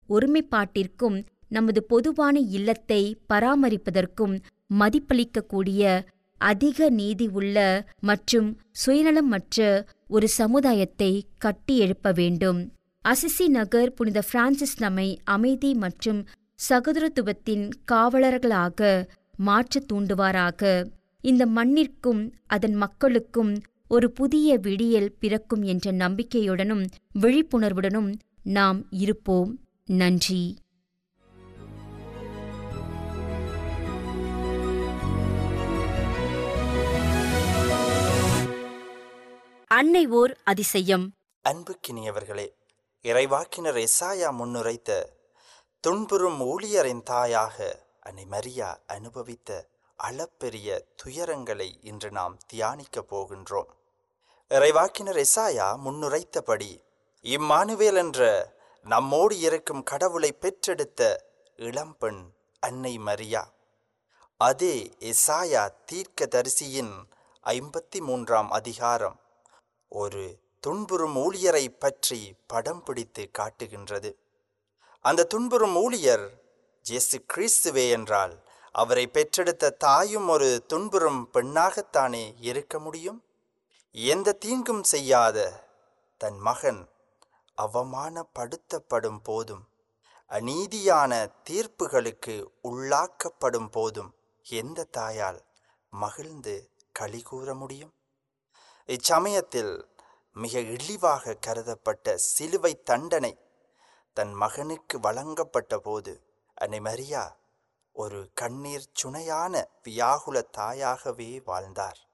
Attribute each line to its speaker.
Speaker 1: ஒருமைப்பாட்டிற்கும் நமது பொதுவான இல்லத்தை பராமரிப்பதற்கும் மதிப்பளிக்கக்கூடிய அதிக நீதி உள்ள மற்றும் சுயநலமற்ற ஒரு சமுதாயத்தை கட்டி எழுப்ப வேண்டும் அசிசி நகர் புனித பிரான்சிஸ் நம்மை அமைதி மற்றும் சகோதரத்துவத்தின் காவலர்களாக மாற்றத் தூண்டுவாராக இந்த மண்ணிற்கும் அதன் மக்களுக்கும் ஒரு புதிய விடியல் பிறக்கும் என்ற நம்பிக்கையுடனும் விழிப்புணர்வுடனும் நாம் இருப்போம் நன்றி அன்னை ஓர் அதிசயம்
Speaker 2: அன்புக்கினியவர்களே இறைவாக்கினர் எசாயா முன்னுரைத்த துன்புறும் ஊழியரின் தாயாக அன்னை மரியா அனுபவித்த அளப்பெரிய துயரங்களை இன்று நாம் தியானிக்கப் போகின்றோம் இறைவாக்கினர் எசாயா முன்னுரைத்தபடி இம்மானுவேல் என்ற நம்மோடு இருக்கும் கடவுளை பெற்றெடுத்த இளம்பெண் அன்னை மரியா அதே எசாயா தீர்க்கதரிசியின் ஐம்பத்தி மூன்றாம் அதிகாரம் ஒரு துன்புறும் ஊழியரை பற்றி படம் பிடித்து காட்டுகின்றது அந்த துன்புறும் ஊழியர் ஜேசு கிறிஸ்துவே என்றால் அவரை பெற்றெடுத்த தாயும் ஒரு துன்புறும் பெண்ணாகத்தானே இருக்க முடியும் எந்த தீங்கும் செய்யாத தன் மகன் அவமானப்படுத்தப்படும் போதும் அநீதியான தீர்ப்புகளுக்கு உள்ளாக்கப்படும் போதும் எந்த தாயால் மகிழ்ந்து களி கூற முடியும் இச்சமயத்தில் மிக இழிவாக கருதப்பட்ட சிலுவை தண்டனை தன் மகனுக்கு வழங்கப்பட்ட போது அன்னை மரியா ஒரு கண்ணீர் சுனையான வியாகுல தாயாகவே வாழ்ந்தார்